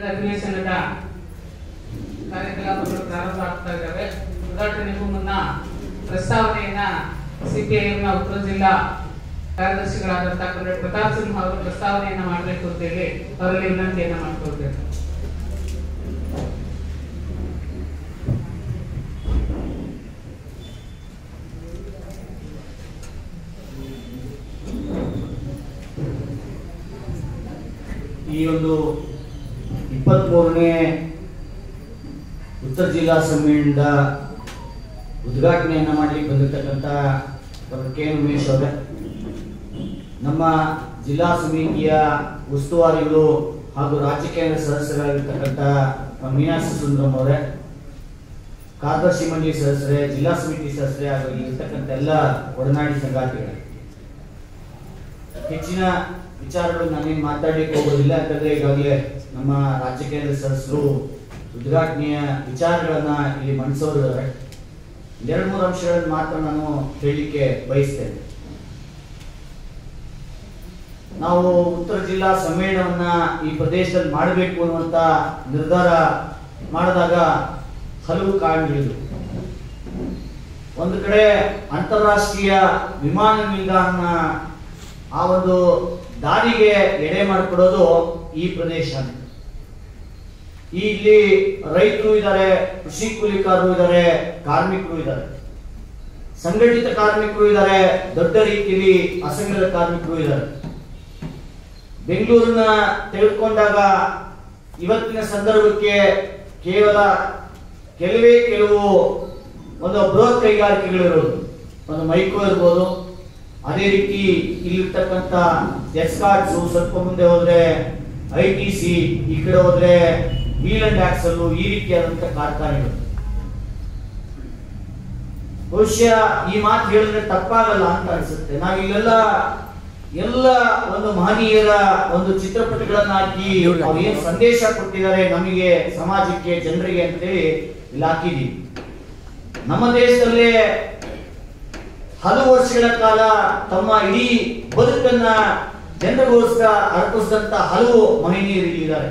ಅಧಿವೇಶನದ ಕಾರ್ಯಕಲಾಪಗಳು ಪ್ರಾರಂಭ ಆಗ್ತಾ ಇದ್ದಾವೆ ಉದ್ಘಾಟನೆಗೂ ಮುನ್ನ ಪ್ರಸ್ತಾವನೆಯನ್ನ ಸಿಪಿಐಎಂನ ಉತ್ತರ ಜಿಲ್ಲಾ ಕಾರ್ಯದರ್ಶಿಗಳಾದಂತಹ ಕಮ್ರೇಡ್ ಪ್ರತಾಪ್ ಸಿಂಹ ಅವರು ಪ್ರಸ್ತಾವನೆಯನ್ನ ಮಾಡಬೇಕು ಅಂತ ಹೇಳಿ ಅವರಲ್ಲಿ ವಿನಂತಿಯನ್ನ ಮಾಡ್ಕೊಳ್ತೇವೆ ಈ ಒಂದು ಇಪ್ಪತ್ತ್ಮೂರನೇ ಉತ್ತರ ಜಿಲ್ಲಾ ಸಮ್ಮೇಳನದ ಉದ್ಘಾಟನೆಯನ್ನು ಮಾಡಲಿಕ್ಕೆ ಬಂದಿರತಕ್ಕಂಥ ಡಾಕ್ಟರ್ ಕೆ ಎನ್ ಉಮೇಶ್ ಅವರೇ ನಮ್ಮ ಜಿಲ್ಲಾ ಸಮಿತಿಯ ಉಸ್ತುವಾರಿಗಳು ಹಾಗೂ ರಾಜ್ಯ ಕೇಂದ್ರ ಸದಸ್ಯರಾಗಿರ್ತಕ್ಕಂಥ ಮೀನಾಕ್ಷಿ ಸುಂದರಂ ಅವರೇ ಕಾರ್ಯದರ್ಶಿ ಮಂಡಳಿ ಸದಸ್ಯರೇ ಜಿಲ್ಲಾ ಸಮಿತಿ ಸದಸ್ಯರೇ ಹಾಗೂ ಇರ್ತಕ್ಕಂಥ ಎಲ್ಲ ಒಡನಾಡಿ ಸಂಗಾತಿಗಳೇ ಹೆಚ್ಚಿನ ವಿಚಾರಗಳು ನಾನೇನು ಮಾತಾಡ್ಲಿಕ್ಕೆ ಹೋಗೋದಿಲ್ಲ ಯಾಕಂದ್ರೆ ಈಗಾಗಲೇ ನಮ್ಮ ರಾಜ್ಯ ಕೇಂದ್ರ ಸದಸ್ಯರು ಉದ್ಘಾಟನೆಯ ವಿಚಾರಗಳನ್ನ ಇಲ್ಲಿ ಮಂಡಿಸೋರಿದ್ದಾರೆ ಎರಡು ಮೂರು ಅಂಶಗಳನ್ನು ಮಾತ್ರ ನಾನು ಹೇಳಲಿಕ್ಕೆ ಬಯಸ್ತೇನೆ ನಾವು ಉತ್ತರ ಜಿಲ್ಲಾ ಸಮ್ಮೇಳನವನ್ನ ಈ ಪ್ರದೇಶದಲ್ಲಿ ಮಾಡಬೇಕು ಅನ್ನುವಂತ ನಿರ್ಧಾರ ಮಾಡಿದಾಗ ಹಲವು ಕಾರಣಗಳಿವೆ ಒಂದು ಕಡೆ ಅಂತಾರಾಷ್ಟ್ರೀಯ ವಿಮಾನ ನಿಲ್ದಾಣ ಆ ಒಂದು ದಾರಿಗೆ ಎಡೆ ಮಾಡಿಕೊಡೋದು ಈ ಪ್ರದೇಶ ಈ ಇಲ್ಲಿ ರೈತರು ಇದ್ದಾರೆ ಕೃಷಿ ಕೂಲಿಕಾರರು ಇದ್ದಾರೆ ಕಾರ್ಮಿಕರು ಇದ್ದಾರೆ ಸಂಘಟಿತ ಕಾರ್ಮಿಕರು ಇದ್ದಾರೆ ದೊಡ್ಡ ರೀತಿಯಲ್ಲಿ ಅಸಂಘಟಿತ ಕಾರ್ಮಿಕರು ಇದ್ದಾರೆ ಬೆಂಗಳೂರನ್ನ ತೆಗೆದುಕೊಂಡಾಗ ಇವತ್ತಿನ ಸಂದರ್ಭಕ್ಕೆ ಕೇವಲ ಕೆಲವೇ ಕೆಲವು ಒಂದು ಬೃಹತ್ ಕೈಗಾರಿಕೆಗಳಿರೋದು ಒಂದು ಮೈಕ್ರೋ ಇರ್ಬೋದು ಅದೇ ರೀತಿ ಇಲ್ಲಿರ್ತಕ್ಕಂಥ ಎಸ್ಕಾಟ್ಸ್ ಸ್ವಲ್ಪ ಮುಂದೆ ಹೋದ್ರೆ ಐ ಟಿ ಸಿ ಈ ಕಡೆ ಹೋದ್ರೆ ವೀಲ್ ಅಂಡ್ ಆಕ್ಸಲ್ ಈ ರೀತಿಯಾದಂತ ಕಾರ್ಖಾನೆಗಳು ಬಹುಶಃ ಈ ಮಾತು ಹೇಳಿದ್ರೆ ತಪ್ಪಾಗಲ್ಲ ಅಂತ ಅನ್ಸುತ್ತೆ ನಾವಿಲ್ಲೆಲ್ಲ ಎಲ್ಲ ಒಂದು ಮಹನೀಯರ ಒಂದು ಚಿತ್ರಪಟಗಳನ್ನ ಹಾಕಿ ಅವ್ರು ಏನ್ ಸಂದೇಶ ಕೊಟ್ಟಿದ್ದಾರೆ ನಮಗೆ ಸಮಾಜಕ್ಕೆ ಜನರಿಗೆ ಅಂತೇಳಿ ಇಲ್ಲಿ ಹಾಕಿದೀವಿ ನಮ್ಮ ದೇಶದಲ್ಲೇ ಹಲವು ವರ್ಷಗಳ ಕಾಲ ತಮ್ಮ ಇಡೀ ಬದುಕನ್ನ ಜನರಿಗೋಸ್ಕರ ಅರ್ಪಿಸಿದಂತ ಹಲವು ಮಹನೀಯರು ಇಲ್ಲಿದ್ದಾರೆ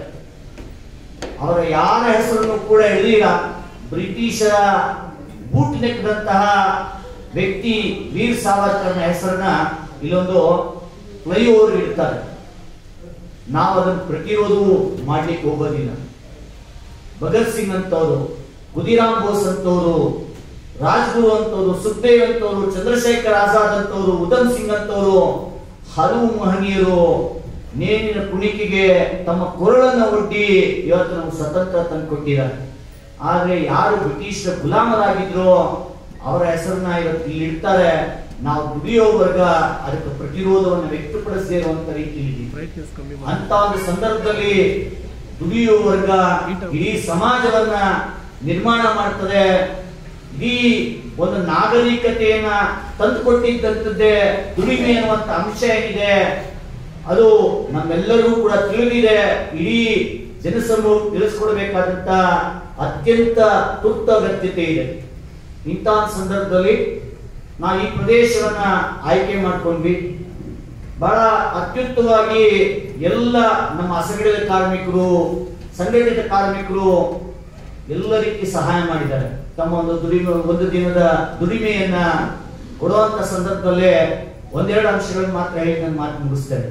ಅವರ ಯಾರ ಹೆಸರನ್ನು ಕೂಡ ಹೇಳಿಲ್ಲ ಬ್ರಿಟಿಷರ ಬೂಟ್ ನೆಕ್ಕದಂತಹ ವ್ಯಕ್ತಿ ವೀರ್ ಸಾವರ್ಕರ್ನ ಹೆಸರನ್ನ ಇಲ್ಲೊಂದು ಫ್ಲೈಓವರ್ ಇಡ್ತಾರೆ ನಾವು ಅದನ್ನು ಪ್ರತಿರೋಧ ಮಾಡ್ಲಿಕ್ಕೆ ಹೋಗೋದಿಲ್ಲ ಭಗತ್ ಸಿಂಗ್ ಅಂತವರು ಖುದಿರಾಮ್ ಬೋಸ್ ಅಂತವರು ರಾಜ್ಗುರು ಅಂತವರು ಸುಖದೇವ್ ಅಂತವರು ಚಂದ್ರಶೇಖರ್ ಆಜಾದ್ ಅಂತವರು ಉಧಮ್ ಸಿಂಗ್ ಅಂತವರು ಹಲವು ಮಹನೀಯರು ನೇಣಿನ ಕುಣಿಕೆಗೆ ತಮ್ಮ ಕೊರಳನ್ನ ಒಡ್ಡಿ ಇವತ್ತು ನಾವು ಸ್ವತಂತ್ರ ತಂದುಕೊಟ್ಟಿದ್ದಾರೆ ಆದ್ರೆ ಯಾರು ಬ್ರಿಟಿಷರ ಗುಲಾಮರಾಗಿದ್ರು ಅವರ ಹೆಸರನ್ನ ಇವತ್ತು ಇಲ್ಲಿ ಇಡ್ತಾರೆ ನಾವು ದುಡಿಯೋ ವರ್ಗ ಅದಕ್ಕೆ ಪ್ರತಿರೋಧವನ್ನು ವ್ಯಕ್ತಪಡಿಸದೇ ಇರುವಂತ ರೀತಿಯಲ್ಲಿ ಅಂತ ಒಂದು ಸಂದರ್ಭದಲ್ಲಿ ದುಡಿಯುವ ವರ್ಗ ಇಡೀ ಸಮಾಜವನ್ನ ನಿರ್ಮಾಣ ಮಾಡ್ತದೆ ಇಡೀ ಒಂದು ನಾಗರಿಕತೆಯನ್ನ ತಂದುಕೊಟ್ಟಿದ್ದಂಥದ್ದೇ ದುಡಿಮೆ ಅನ್ನುವಂತ ಅಂಶ ಏನಿದೆ ಅದು ನಮ್ಮೆಲ್ಲರಿಗೂ ಕೂಡ ತಿಳಿದಿದೆ ಇಡೀ ಜನಸಮೂಹ ತಿಳಿಸ್ಕೊಡ್ಬೇಕಾದಂತ ಅತ್ಯಂತ ತುರ್ತು ಅಗತ್ಯತೆ ಇದೆ ಇಂತಹ ಸಂದರ್ಭದಲ್ಲಿ ನಾವು ಈ ಪ್ರದೇಶವನ್ನ ಆಯ್ಕೆ ಮಾಡ್ಕೊಂಡ್ವಿ ಬಹಳ ಅತ್ಯುತ್ತಮವಾಗಿ ಎಲ್ಲ ನಮ್ಮ ಅಸಂಘಟಿತ ಕಾರ್ಮಿಕರು ಸಂಘಟಿತ ಕಾರ್ಮಿಕರು ಎಲ್ಲ ರೀತಿ ಸಹಾಯ ಮಾಡಿದ್ದಾರೆ ತಮ್ಮ ಒಂದು ದುಡಿಮೆ ಒಂದು ದಿನದ ದುಡಿಮೆಯನ್ನ ಕೊಡುವಂತ ಸಂದರ್ಭದಲ್ಲೇ ಒಂದೆರಡು ಅಂಶಗಳನ್ನು ಮಾತ್ರ ಹೇಳಿ ನಾನು ಮಾತು ಮುಗಿಸ್ತೇನೆ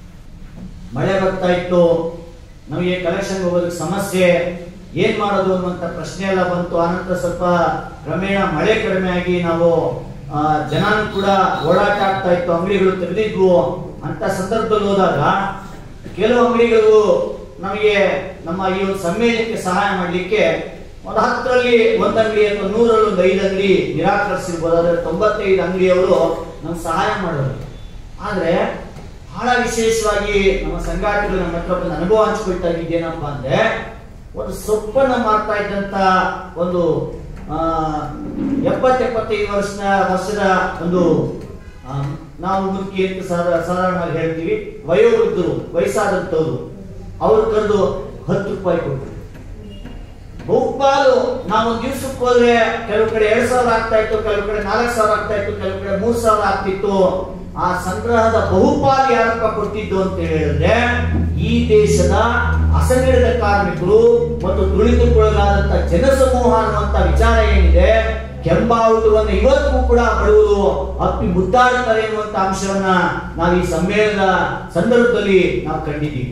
ಮಳೆ ಬರ್ತಾ ಇತ್ತು ನಮಗೆ ಕಲೆಕ್ಷನ್ ಹೋಗೋದಕ್ಕೆ ಸಮಸ್ಯೆ ಏನ್ ಮಾಡೋದು ಅನ್ನುವಂತ ಪ್ರಶ್ನೆ ಎಲ್ಲ ಬಂತು ಆನಂತರ ಸ್ವಲ್ಪ ಕ್ರಮೇಣ ಮಳೆ ಕಡಿಮೆ ಆಗಿ ನಾವು ಆ, ಜನಾನು ಕೂಡ ಓಡಾಟ ಆಗ್ತಾ ಇತ್ತು ಅಂಗಡಿಗಳು ತೆಗೆದಿದ್ವು ಅಂತ ಸಂದರ್ಭದಲ್ಲಿ ಹೋದಾಗ ಕೆಲವು ಅಂಗಡಿಗಳು ನಮಗೆ ನಮ್ಮ ಈ ಒಂದು ಸಮ್ಮೇಳನಕ್ಕೆ ಸಹಾಯ ಮಾಡಲಿಕ್ಕೆ ಒಂದು ಹತ್ತರಲ್ಲಿ ಒಂದು ಅಂಗಡಿ ಅಥವಾ ನೂರಲ್ಲಿ ಒಂದು ಐದು ಅಂಗಡಿ ನಿರಾಕರಿಸಿರ್ಬೋದು ಆದ್ರೆ ತೊಂಬತ್ತೈದು ಅಂಗಡಿಯವರು ನಮ್ಗೆ ಸಹಾಯ ಮಾಡೋರು ಆದ್ರೆ ಬಹಳ ವಿಶೇಷವಾಗಿ ನಮ್ಮ ಸಂಗಾತಿಗಳು ನಮ್ಮ ಹತ್ರ ಒಂದು ಅನುಭವ ಹಂಚ್ಕೊಳ್ತಾಗಿದ್ದೇನಪ್ಪ ಅಂದ್ರೆ ಒಂದು ಸೊಪ್ಪನ್ನ ಮಾರ್ತಾ ಇದ್ದಂತ ಒಂದು ಆ, ಎಪ್ಪತ್ ಎಪ್ಪತ್ತೈದು ವರ್ಷದ ವರ್ಷದ ಒಂದು ಆ, ನಾವು ಮುದುಕಿ ಅಂತ ಸಾಧಾರಣ ಸಾಧಾರಣವಾಗಿ ಹೇಳ್ತೀವಿ ವಯೋವೃದ್ಧರು ವಯಸ್ಸಾದಂತವ್ರು ಅವ್ರು ಕರೆದು ಹತ್ತು ರೂಪಾಯಿ ಕೊಟ್ಟರು ಬಹುಪಾಲು ನಾವು ಒಂದು ದಿವ್ಸಕ್ಕೆ ಹೋದ್ರೆ ಕೆಲವು ಕಡೆ ಎರಡ್ ಸಾವಿರ ಆಗ್ತಾ ಇತ್ತು ಕೆಲವು ಕಡೆ ನಾಲ್ಕು ಸಾವಿರ ಆಗ್ತಾ ಇತ್ತು ಕೆಲವು ಕಡೆ ಮೂರ್ ಸಾವಿರ ಆಗ್ತಿತ್ತು ಆ ಸಂಗ್ರಹದ ಬಹುಪಾಲು ಯಾರಪ್ಪ ಕೊಟ್ಟಿದ್ದು ಅಂತ ಹೇಳಿದ್ರೆ ಈ ದೇಶದ ಅಸಂಘಟಿತ ಕಾರ್ಮಿಕರು ಮತ್ತು ತುಳಿತಕ್ಕೊಳಗಾದಂತ ಜನಸಮೂಹ ಅನ್ನುವಂತ ವಿಚಾರ ಏನಿದೆ ಕೆಂಬಾವುಟವನ್ನು ಇವತ್ತಿಗೂ ಕೂಡ ಬಡವರು ಅಪ್ಪಿ ಮುದ್ದಾಡುತ್ತಾರೆ ಎನ್ನುವಂತ ಅಂಶವನ್ನ ನಾವು ಈ ಸಮ್ಮೇಳನದ ಸಂದರ್ಭದಲ್ಲಿ ನಾವು ಕಂಡಿದ್ದೀವಿ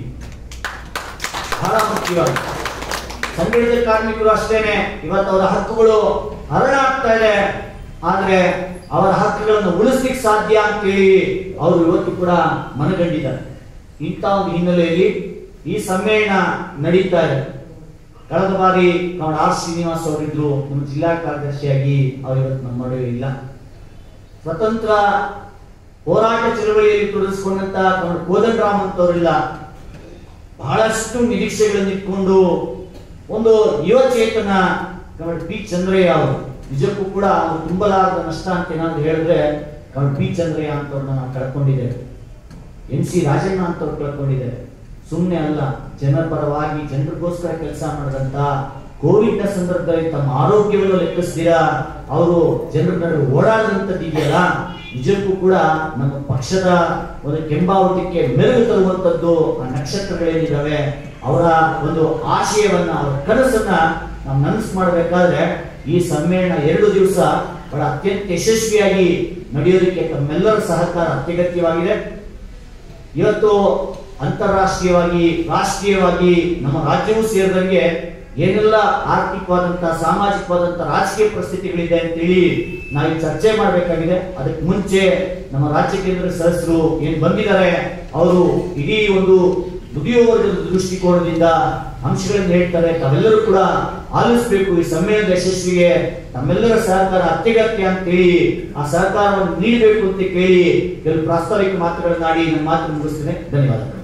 ಬಹಳ ಮುಖ್ಯವಾಗಿ ಸಂಘಟಿತ ಕಾರ್ಮಿಕರು ಅಷ್ಟೇನೆ ಇವತ್ತು ಅವರ ಹಕ್ಕುಗಳು ಹರಡಾಗ್ತಾ ಇದೆ ಆದ್ರೆ ಅವರ ಹಕ್ಕುಗಳನ್ನು ಉಳಿಸ್ಲಿಕ್ಕೆ ಸಾಧ್ಯ ಅಂತೇಳಿ ಅವರು ಇವತ್ತು ಕೂಡ ಮನಗಂಡಿದ್ದಾರೆ ಇಂಥ ಒಂದು ಹಿನ್ನೆಲೆಯಲ್ಲಿ ಈ ಸಮ್ಮೇಳನ ನಡೀತಾ ಇದೆ ಕಳೆದ ಬಾರಿ ಕವನ ಆರ್ ಶ್ರೀನಿವಾಸ್ ಅವರಿದ್ರು ನಮ್ಮ ಜಿಲ್ಲಾ ಕಾರ್ಯದರ್ಶಿಯಾಗಿ ಅವರು ಇವತ್ತು ನಮ್ಮ ನಡುವೆ ಇಲ್ಲ ಸ್ವತಂತ್ರ ಹೋರಾಟ ಚಳವಳಿಯಲ್ಲಿ ತೊಡಗಿಸಿಕೊಂಡಂತ ಕವನ ಕೋದಂಡರಾಮ್ ಅಂತವರಿಲ್ಲ ಬಹಳಷ್ಟು ನಿರೀಕ್ಷೆಗಳನ್ನು ಇಟ್ಕೊಂಡು ಒಂದು ಯುವ ಚೇತನ ಕವನ ಪಿ ಚಂದ್ರಯ್ಯ ಅವರು ನಿಜಕ್ಕೂ ಕೂಡ ಅವರು ತುಂಬಲಾರದ ನಷ್ಟ ಅಂತ ಏನಾದ್ರು ಹೇಳಿದ್ರೆ ಕವನ ಪಿ ಚಂದ್ರಯ್ಯ ಅಂತವ್ರನ್ನ ನಾವು ಕಳ್ಕೊಂಡಿದ್ದೇವೆ ಎನ್ ಸಿ ರಾಜಣ್ಣ ಅಂತವ್ರು ಕಳ್ಕೊಂಡಿದ್ದಾರೆ ಸುಮ್ಮನೆ ಅಲ್ಲ ಜನರ ಪರವಾಗಿ ಜನರಿಗೋಸ್ಕರ ಕೆಲಸ ಮಾಡಿದಂತ ಕೋವಿಡ್ ನ ಸಂದರ್ಭದಲ್ಲಿ ತಮ್ಮ ಆರೋಗ್ಯವನ್ನು ಲೆಕ್ಕಿಸ್ತೀರಾ ಅವರು ಜನರ ನಡುವೆ ಓಡಾಡಿದಂಥದ್ದು ಇದೆಯಲ್ಲ ನಿಜಕ್ಕೂ ಕೂಡ ನಮ್ಮ ಪಕ್ಷದ ಒಂದು ಕೆಂಬಾವಟಕ್ಕೆ ಮೆರುಗು ತರುವಂತದ್ದು ಆ ನಕ್ಷತ್ರಗಳೇನಿದ್ದಾವೆ ಅವರ ಒಂದು ಆಶಯವನ್ನ ಅವರ ಕನಸನ್ನ ನಾವು ನನಸು ಮಾಡಬೇಕಾದ್ರೆ ಈ ಸಮ್ಮೇಳನ ಎರಡು ದಿವಸ ಬಹಳ ಅತ್ಯಂತ ಯಶಸ್ವಿಯಾಗಿ ನಡೆಯೋದಕ್ಕೆ ತಮ್ಮೆಲ್ಲರ ಸಹಕಾರ ಅತ್ಯಗತ್ಯವಾಗಿದೆ ಇವತ್ತು ಅಂತಾರಾಷ್ಟ್ರೀಯವಾಗಿ ರಾಷ್ಟ್ರೀಯವಾಗಿ ನಮ್ಮ ರಾಜ್ಯವೂ ಸೇರಿದಂಗೆ ಏನೆಲ್ಲ ಆರ್ಥಿಕವಾದಂತಹ ಸಾಮಾಜಿಕವಾದಂತಹ ರಾಜಕೀಯ ಪರಿಸ್ಥಿತಿಗಳಿದೆ ಅಂತೇಳಿ ನಾವು ಈ ಚರ್ಚೆ ಮಾಡಬೇಕಾಗಿದೆ ಅದಕ್ಕೆ ಮುಂಚೆ ನಮ್ಮ ರಾಜ್ಯ ಕೇಂದ್ರ ಸದಸ್ಯರು ಏನ್ ಬಂದಿದ್ದಾರೆ ಅವರು ಇಡೀ ಒಂದು ದುಡಿಯುವ ವರ್ಗದ ದೃಷ್ಟಿಕೋನದಿಂದ ಅಂಶಗಳನ್ನು ಹೇಳ್ತಾರೆ ತಾವೆಲ್ಲರೂ ಕೂಡ ಆಲಿಸಬೇಕು ಈ ಸಮ್ಮೇಳನದ ಯಶಸ್ವಿಗೆ ತಮ್ಮೆಲ್ಲರ ಸಹಕಾರ ಅತ್ಯಗತ್ಯ ಅಂತೇಳಿ ಆ ಸಹಕಾರವನ್ನು ನೀಡಬೇಕು ಅಂತ ಕೇಳಿ ಕೆಲವು ಪ್ರಾಸ್ತಾವಿಕ ಮಾತುಗಳನ್ನಾಡಿ ನನ್ನ ಮಾತು ಮುಗಿಸ್ತೇನೆ ಧನ್ಯವಾದಗಳು